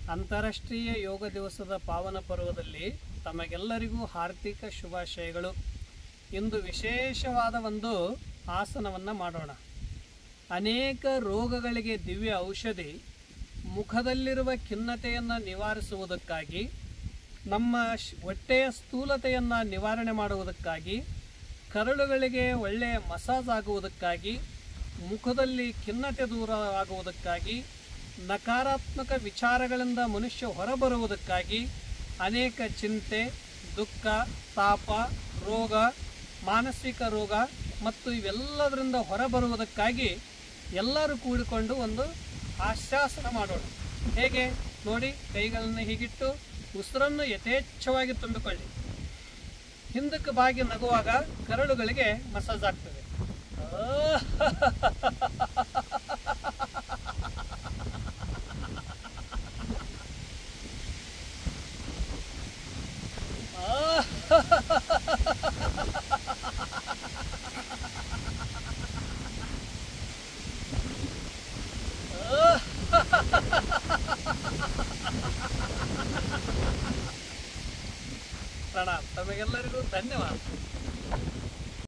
ಅಂತಾರಾಷ್ಟ್ರೀಯ ಯೋಗ ದಿವಸದ ಪಾವನ ಪರ್ವದಲ್ಲಿ ತಮಗೆಲ್ಲರಿಗೂ ಹಾರ್ದಿಕ ಶುಭಾಶಯಗಳು ಇಂದು ವಿಶೇಷವಾದ ಒಂದು ಆಸನವನ್ನು ಮಾಡೋಣ ಅನೇಕ ರೋಗಗಳಿಗೆ ದಿವ್ಯ ಔಷಧಿ ಮುಖದಲ್ಲಿರುವ ಖಿನ್ನತೆಯನ್ನು ನಿವಾರಿಸುವುದಕ್ಕಾಗಿ ನಮ್ಮ ಶ್- ಹೊಟ್ಟೆಯ ಸ್ಥೂಲತೆಯನ್ನು ನಿವಾರಣೆ ಮಾಡುವುದಕ್ಕಾಗಿ ಕರಳುಗಳಿಗೆ ಒಳ್ಳೆಯ ಮಸಾಜ್ ಆಗುವುದಕ್ಕಾಗಿ ಮುಖದಲ್ಲಿ ಖಿನ್ನತೆ ದೂರ ಆಗುವುದಕ್ಕಾಗಿ ನಕಾರಾತ್ಮಕ ವಿಚಾರಗಳಿಂದ ಮನುಷ್ಯ ಹೊರಬರುವುದಕ್ಕಾಗಿ ಅನೇಕ ಚಿಂತೆ ದುಃಖ ತಾಪ ರೋಗ ಮಾನಸಿಕ ರೋಗ ಮತ್ತು ಇವೆಲ್ಲದರಿಂದ ಹೊರಬರುವುದಕ್ಕಾಗಿ ಎಲ್ಲರೂ ಕೂಡಿಕೊಂಡು ಒಂದು ಹಾಸ್ಯಾಸನ ಮಾಡೋಣ ಹೇಗೆ ನೋಡಿ ಕೈಗಳನ್ನು ಹೀಗಿಟ್ಟು ಉಸಿರನ್ನು ಯಥೇಚ್ಛವಾಗಿ ತುಂಬಿಕೊಳ್ಳಿ ಹಿಂದಕ್ಕೆ ಬಾಗಿ ನಗುವಾಗ ಕರಳುಗಳಿಗೆ ಮಸಾಜ್ ಆಗ್ತದೆ ಪ್ರಣಾಮ್ ತಮಗೆಲ್ಲರಿಗೂ ಧನ್ಯವಾದ